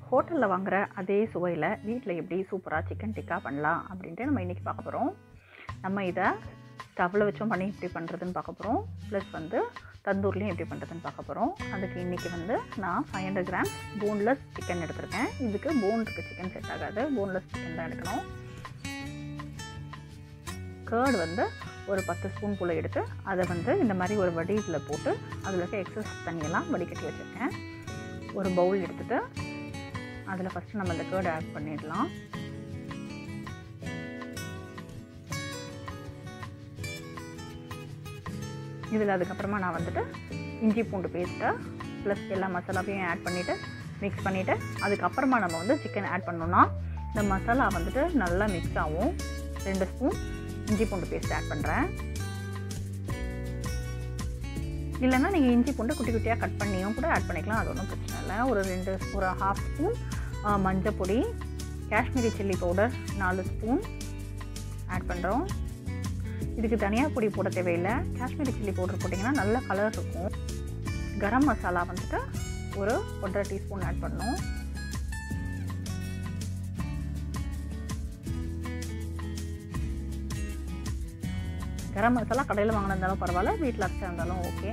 ஹோட்டலில் வாங்குற அதே சுவையில் வீட்டில் எப்படி சூப்பராக சிக்கன் டிக்கா பண்ணலாம் அப்படின்ட்டு நம்ம இன்றைக்கி பார்க்க போகிறோம் நம்ம இதை ஸ்டவ்வில் வச்சும் பண்ணி எப்படி பண்ணுறதுன்னு பார்க்க போகிறோம் ப்ளஸ் வந்து தந்தூர்லேயும் எப்படி பண்ணுறதுன்னு பார்க்க போகிறோம் அதுக்கு இன்றைக்கி வந்து நான் five hundred gram boneless chicken எடுத்திருக்கேன் இதுக்கு போன் இருக்க சிக்கன் செட் ஆகாது போன்லெஸ் சிக்கன் தான் எடுக்கணும் கேர்டு வந்து ஒரு பத்து ஸ்பூன் போல் எடுத்து அதை வந்து இந்த மாதிரி ஒரு வடிவில் போட்டு அதில் இருக்க எக்ஸஸ் தண்ணியெல்லாம் வடிகட்டி வச்சுருக்கேன் ஒரு பவுல் எடுத்துகிட்டு அதில் ஃபஸ்ட்டு நம்ம இந்த கேர்டு ஆட் பண்ணிடலாம் இதில் அதுக்கப்புறமா நான் வந்துட்டு இஞ்சி பூண்டு பேஸ்ட்டை ப்ளஸ் எல்லா மசாலாவையும் ஆட் பண்ணிவிட்டு மிக்ஸ் பண்ணிவிட்டு அதுக்கப்புறமா நம்ம வந்து சிக்கன் ஆட் பண்ணோன்னா இந்த மசாலா வந்துட்டு நல்லா மிக்ஸ் ஆகும் ரெண்டு ஸ்பூன் இஞ்சி பூண்டு பேஸ்ட் ஆட் பண்ணுறேன் இல்லைன்னா நீங்கள் இஞ்சி பூண்டு குட்டி குட்டியாக கட் பண்ணியும் கூட ஆட் பண்ணிக்கலாம் அது ஒன்றும் பிரச்சனை இல்லை ஒரு ரெண்டு ஒரு ஹாஃப் ஸ்பூன் மஞ்சள் பொடி காஷ்மீரி சில்லி பவுடர் நாலு ஸ்பூன் ஆட் பண்ணுறோம் இதுக்கு தனியாக பொடி போட தேவையில்லை காஷ்மீரி சில்லி பவுடர் போட்டிங்கன்னா நல்ல கலர் இருக்கும் கரம் மசாலா வந்துட்டு ஒரு ஒன்றரை டீஸ்பூன் ஆட் பண்ணோம் கரம் மசாலா கடையில் வாங்கினாலும் பரவாயில்ல வீட்டில் அரைச்சா இருந்தாலும் ஓகே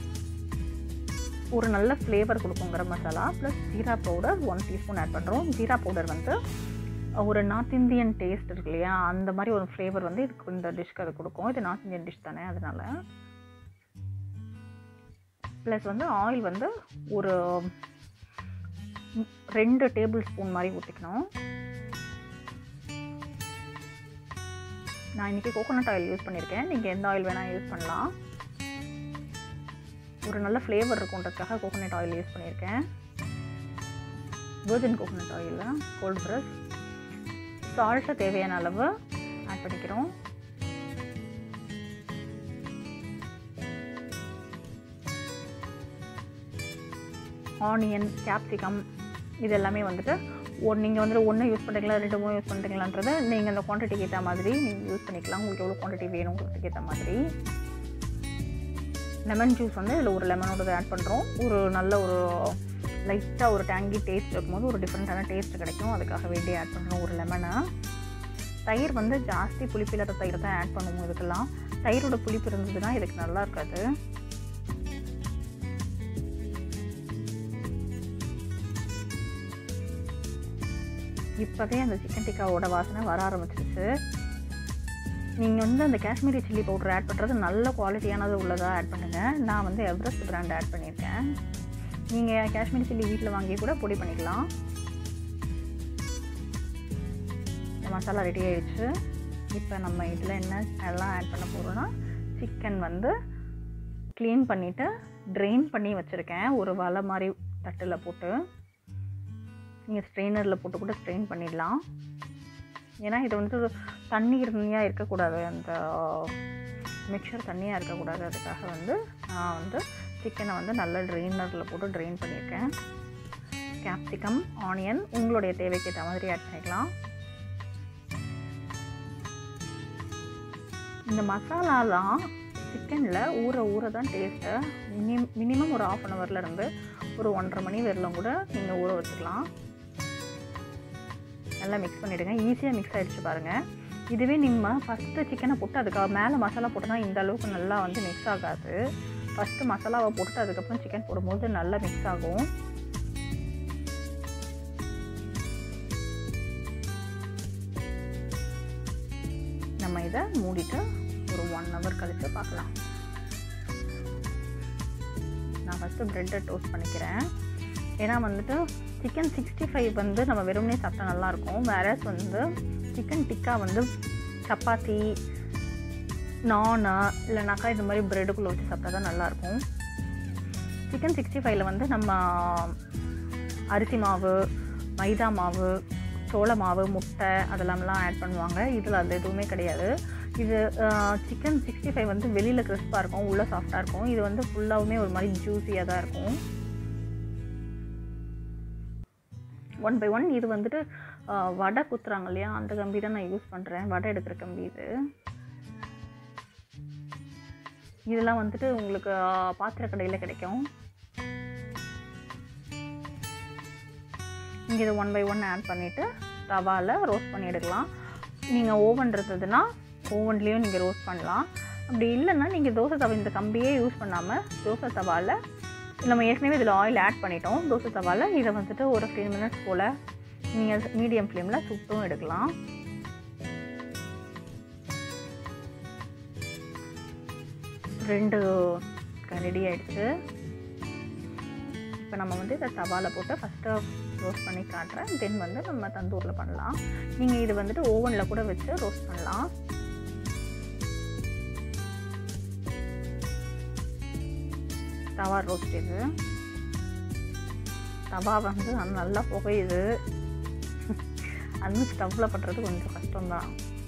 ஒரு நல்ல ஃப்ளேவர் கொடுக்கும் garam masala plus jeera powder one teaspoon add பண்ணுறோம் ஜீரா பவுடர் வந்து ஒரு நார்த் இந்தியன் டேஸ்ட் இருக்கு இல்லையா அந்த மாதிரி ஒரு ஃப்ளேவர் வந்து இதுக்கு இந்த டிஷ்க்கு அது கொடுக்கும் இது நார்த் இந்தியன் டிஷ் தானே அதனால் ப்ளஸ் வந்து ஆயில் வந்து ஒரு ரெண்டு டேபிள் ஸ்பூன் மாதிரி ஊற்றிக்கணும் நான் இன்றைக்கி கோகோனட் ஆயில் யூஸ் பண்ணியிருக்கேன் நீங்கள் எந்த ஆயில் வேணால் யூஸ் பண்ணலாம் ஒரு நல்ல ஃப்ளேவர் இருக்குன்றதுக்காக கோகோனட் ஆயில் யூஸ் பண்ணியிருக்கேன் virgin coconut oil cold press சால்ட்டை தேவையான அளவு ஆட் பண்ணிக்கிறோம் ஆனியன் கேப்சிகம் இது எல்லாமே வந்துட்டு ஒன் நீங்கள் வந்துட்டு ஒன்று யூஸ் பண்ணுறீங்களா ரெண்டு மூணு யூஸ் பண்ணுறீங்களான்றதை நீங்கள் அந்த குவான்டிட்டிக்கு ஏற்ற மாதிரி நீங்கள் யூஸ் பண்ணிக்கலாம் உங்களுக்கு எவ்வளோ குவான்டிட்டி வேணுங்கிறதுக்கு ஏற்ற மாதிரி லெமன் ஜூஸ் வந்து இதில் ஒரு லெமனோட ஆட் பண்ணுறோம் ஒரு நல்ல ஒரு லைட்டாக ஒரு டேங்கி டேஸ்ட் இருக்கும்போது ஒரு டிஃப்ரெண்ட்டான டேஸ்ட் கிடைக்கும் அதுக்காக வேண்டிய ஆட் பண்ணுறோம் ஒரு லெமனை தயிர் வந்து ஜாஸ்தி புளிப்பு இல்லாத தயிர் தான் ஆட் பண்ணுவோம் இதுக்கெல்லாம் தயிரோட புளிப்பு இருந்ததுன்னா இதுக்கு நல்லா இருக்காது இப்போவே அந்த சிக்கன் டிக்காவோட வாசனை வர ஆரம்பிச்சிருச்சு நீங்கள் வந்து அந்த காஷ்மீரி சில்லி பவுடர் ஆட் பண்ணுறது நல்ல குவாலிட்டியானது உள்ளதாக ஆட் பண்ணுங்கள் நான் வந்து எவரெஸ்ட் பிராண்ட் ஆட் பண்ணியிருக்கேன் நீங்கள் காஷ்மீரி சில்லி வீட்டில் வாங்கி கூட பொடி பண்ணிக்கலாம் இந்த மசாலா ரெடி ஆயிடுச்சு இப்போ நம்ம இதில் என்ன எல்லாம் ஆட் பண்ண போகிறோன்னா சிக்கன் வந்து க்ளீன் பண்ணிவிட்டு ட்ரெயின் பண்ணி வச்சுருக்கேன் ஒரு வலை மாதிரி தட்டில் போட்டு நீங்கள் ஸ்ட்ரெயினரில் போட்டு கூட ஸ்ட்ரெயின் பண்ணிடலாம் ஏன்னா இது வந்து தண்ணி இருந்தியாக இருக்கக்கூடாது அந்த மிக்சர் தண்ணியாக இருக்கக்கூடாது அதுக்காக வந்து நான் வந்து சிக்கனை வந்து நல்ல ட்ரெயினரில் போட்டு ட்ரெயின் பண்ணியிருக்கேன் கேப்சிகம் ஆனியன் உங்களுடைய தேவைக்கு ஏற்ற மாதிரி ஆட் பண்ணிக்கலாம் இந்த மசாலாலாம் சிக்கனில் ஊற ஊற தான் டேஸ்ட்டு மினி மினிமம் ஒரு ஆஃப் அன் ஹவர்லேருந்து ஒரு ஒன்றரை மணி வரலாம் கூட நீங்கள் ஊற வச்சுக்கலாம் நல்லா மிக்ஸ் பண்ணிவிடுங்க ஈஸியாக மிக்ஸ் ஆகிடுச்சு பாருங்கள் இதுவே நீங்கள் ஃபஸ்ட்டு சிக்கனை போட்டு அதுக்கு மேலே மசாலா போட்டோன்னா இந்த அளவுக்கு நல்லா வந்து மிக்ஸ் ஆகாது ஃபஸ்ட்டு மசாலாவை போட்டுட்டு அதுக்கப்புறம் சிக்கன் போடும்போது நல்லா மிக்ஸ் ஆகும் நம்ம இதை மூடிட்டு ஒரு ஒன் ஹவர் கழித்து பார்க்கலாம் நான் ஃபஸ்ட்டு ப்ரெட்டை டோஸ்ட் பண்ணிக்கிறேன் ஏன்னா வந்துட்டு சிக்கன் சிக்ஸ்டி ஃபைவ் வந்து நம்ம வெறுமனே சாப்பிட்டா நல்லாயிருக்கும் வேறஸ் வந்து சிக்கன் டிக்கா வந்து சப்பாத்தி நானு இல்லைனாக்கா இது மாதிரி ப்ரெட்டுக்குள்ளே வச்சு சாப்பிட்டா தான் நல்லாயிருக்கும் சிக்கன் சிக்ஸ்டி ஃபைவ்ல வந்து நம்ம அரிசி மாவு மைதா மாவு சோள மாவு முட்டை அதெல்லாம்லாம் ஆட் பண்ணுவாங்க இதில் அது எதுவுமே கிடையாது இது சிக்கன் சிக்ஸ்டி ஃபைவ் வந்து வெளியில் கிறிஸ்பாக இருக்கும் உள்ளே சாஃப்டாக இருக்கும் இது வந்து ஃபுல்லாகவுமே ஒரு மாதிரி ஜூஸியாக தான் இருக்கும் ஒன் பை ஒன் இது வந்துட்டு வடை குத்துறாங்க இல்லையா அந்த கம்பி தான் நான் யூஸ் பண்ணுறேன் வடை எடுக்கிற கம்பி இது இதெல்லாம் வந்துட்டு உங்களுக்கு பாத்திர கடையில் கிடைக்கும் நீங்கள் இதை ஒன் பை ஒன் ஆட் பண்ணிவிட்டு தவாவில் ரோஸ்ட் பண்ணி எடுக்கலாம் நீங்கள் ஓவன் இருந்ததுன்னா ஓவன்லேயும் நீங்கள் ரோஸ்ட் பண்ணலாம் அப்படி இல்லைன்னா நீங்கள் தோசை தவா இந்த கம்பியே யூஸ் பண்ணாமல் தோசை தவாவில் நம்ம ஏற்கனவே இதில் ஆயில் ஆட் பண்ணிட்டோம் தோசை தவாவில் இதை வந்துட்டு ஒரு ஃபிஃப்டீன் மினிட்ஸ் போல் நீங்கள் மீடியம் ஃப்ளேமில் சுட்டும் எடுக்கலாம் ரெண்டு ரெடி ஆயிடுச்சு இப்போ நம்ம வந்து இதை தவாவில் போட்டு ஃபஸ்ட்டு ரோஸ்ட் பண்ணி காட்டுறேன் தென் வந்து நம்ம தந்தூரில் பண்ணலாம் நீங்கள் இது வந்துட்டு ஓவனில் கூட வச்சு ரோஸ்ட் பண்ணலாம் தவா ரோஸ்ட் இது தவா வந்து நல்லா புகையுது அது ஸ்டவ்வில் பண்ணுறது கொஞ்சம் கஷ்டம்தான்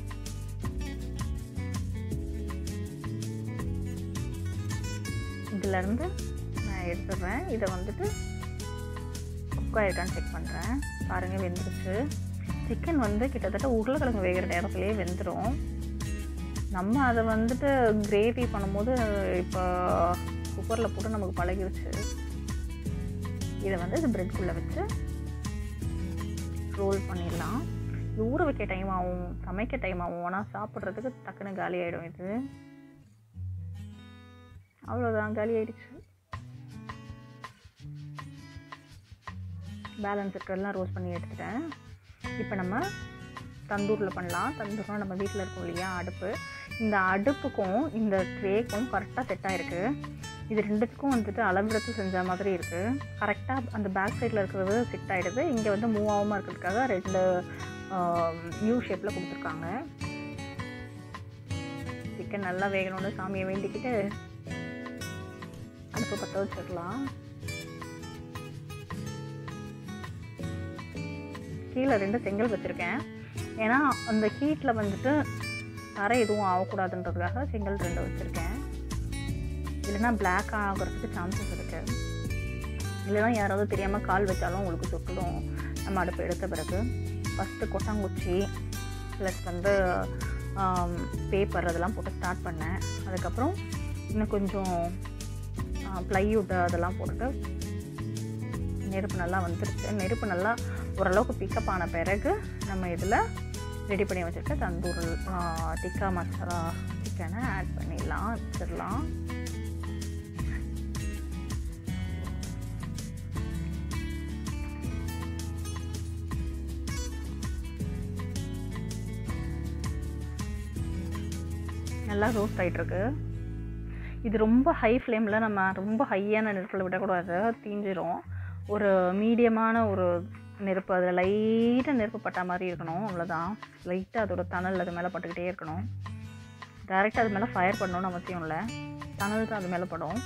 இதிலேருந்து நான் எடுத்துடுறேன் இதை வந்துட்டு குக் ஆகிருக்கான்னு செக் பண்ணுறேன் பாருங்கள் வெந்துருச்சு சிக்கன் வந்து கிட்டத்தட்ட உருளைக்கிழங்கு வேகிற நேரத்துலேயே வெந்துடும் நம்ம அதை வந்துட்டு கிரேவி பண்ணும்போது இப்போ குக்கரில் போட்டு நமக்கு பழகிருச்சு இதை வந்து இது ப்ரெட்குள்ளே வச்சு ரோல் பண்ணிடலாம் இது ஊற வைக்க டைம் ஆகும் சமைக்க டைம் ஆகும் ஆனால் சாப்பிட்றதுக்கு டக்குன்னு காலி ஆகிடும் இது அவ்வளோதான் காலி ஆயிடுச்சு பேலன்ஸ் இருக்கிறதெல்லாம் ரோஸ்ட் பண்ணி எடுத்துட்டேன் இப்போ நம்ம தந்தூரில் பண்ணலாம் தந்தூர்னால் நம்ம வீட்டில் இருக்கோம் இல்லையா அடுப்பு இந்த அடுப்புக்கும் இந்த ட்ரேக்கும் கரெக்டாக செட் ஆகிருக்கு இது ரெண்டுத்துக்கும் வந்துட்டு அளவெடுத்து செஞ்ச மாதிரி இருக்குது கரெக்டாக அந்த பேக் சைடில் இருக்கிறது செட் ஆகிடுது இங்கே வந்து மூவ் ஆகாமல் இருக்கிறதுக்காக ரெண்டு யூ ஷேப்பில் கொடுத்துருக்காங்க சிக்கன் நல்லா வேகணும்னு சாமியை வேண்டிக்கிட்டு அடுப்பு பற்ற வச்சிடலாம் கீழே ரெண்டு செங்கல் வச்சுருக்கேன் ஏன்னா அந்த ஹீட்டில் வந்துட்டு தரை எதுவும் ஆகக்கூடாதுன்றதுக்காக செங்கல் ரெண்டு வச்சுருக்கேன் இல்லைன்னா பிளாக் ஆகிறதுக்கு சான்சஸ் இருக்குது இல்லைன்னா யாராவது தெரியாமல் கால் வச்சாலும் உங்களுக்கு சுட்டுடும் நம்ம அடுப்பு எடுத்த பிறகு ஃபஸ்ட்டு கொட்டாங்குச்சி ப்ளஸ் வந்து பேப்பர் அதெல்லாம் போட்டு ஸ்டார்ட் பண்ணேன் அதுக்கப்புறம் இன்னும் கொஞ்சம் ப்ளைவுட் அதெல்லாம் போட்டுட்டு நெருப்பு நல்லா வந்துருச்சு நெருப்பு நல்லா ஓரளவுக்கு பிக்கப் ஆன பிறகு நம்ம இதில் ரெடி பண்ணி வச்சுட்டு தந்தூர் டிக்கா மசாலா சிக்கனை ஆட் பண்ணிடலாம் வச்சிடலாம் நல்லா ரோஸ்ட் ஆகிட்டுருக்கு இது ரொம்ப ஹை ஃப்ளேமில் நம்ம ரொம்ப ஹையான நெருப்பில் விடக்கூடாது தீஞ்சிரும் ஒரு மீடியமான ஒரு நெருப்பு அதில் லைட்டாக நெருப்பு பட்டா மாதிரி இருக்கணும் அவ்வளோதான் லைட்டாக அதோட தணல் அது மேலே பட்டுக்கிட்டே இருக்கணும் டேரெக்டாக அது மேலே ஃபயர் பண்ணணும்னு அவசியம் இல்லை தணல் தான் அது மேலே படும்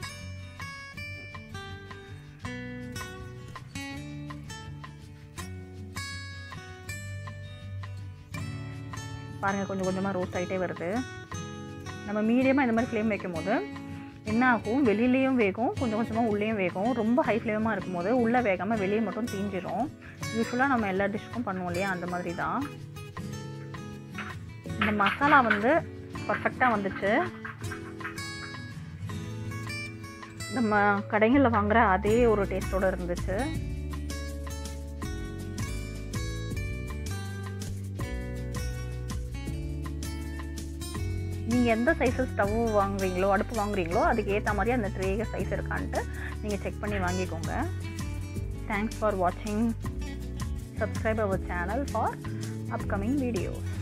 பாருங்கள் கொஞ்சம் கொஞ்சமாக ரோஸ்ட் ஆகிட்டே வருது நம்ம மீடியமாக இந்த மாதிரி ஃப்ளேம் வைக்கும் போது என்ன ஆகும் வெளியிலையும் வேகும் கொஞ்சம் கொஞ்சமாக உள்ளேயும் வேகும் ரொம்ப ஹை ஃப்ளேமாக இருக்கும்போது உள்ளே வேகாமல் வெளியே மட்டும் தீஞ்சிரும் யூஸ்வலாக நம்ம எல்லா டிஷ்ஷுக்கும் பண்ணுவோம் இல்லையா அந்த மாதிரி தான் இந்த மசாலா வந்து பர்ஃபெக்டாக வந்துச்சு நம்ம கடைகளில் வாங்குகிற அதே ஒரு டேஸ்ட்டோடு இருந்துச்சு நீங்கள் எந்த சைஸில் ஸ்டவ் வாங்குறீங்களோ அடுப்பு வாங்குறீங்களோ அதுக்கு ஏற்ற மாதிரி அந்த ட்ரே சைஸ் இருக்கான்ட்டு நீங்கள் செக் பண்ணி வாங்கிக்கோங்க தேங்க்ஸ் ஃபார் வாட்சிங் subscribe our channel for upcoming videos